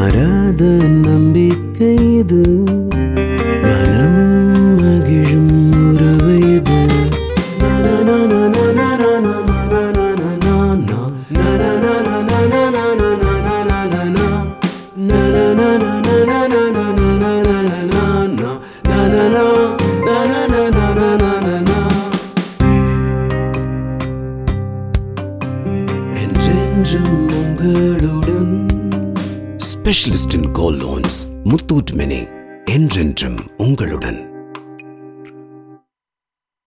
மாறாத நம்பிக்கை இது மனம் மகிழும் உறவு இது என்றென்றும் உங்களுடன் specialist in gold loans Muthoot Mini என்றென்றும் உங்களுடன்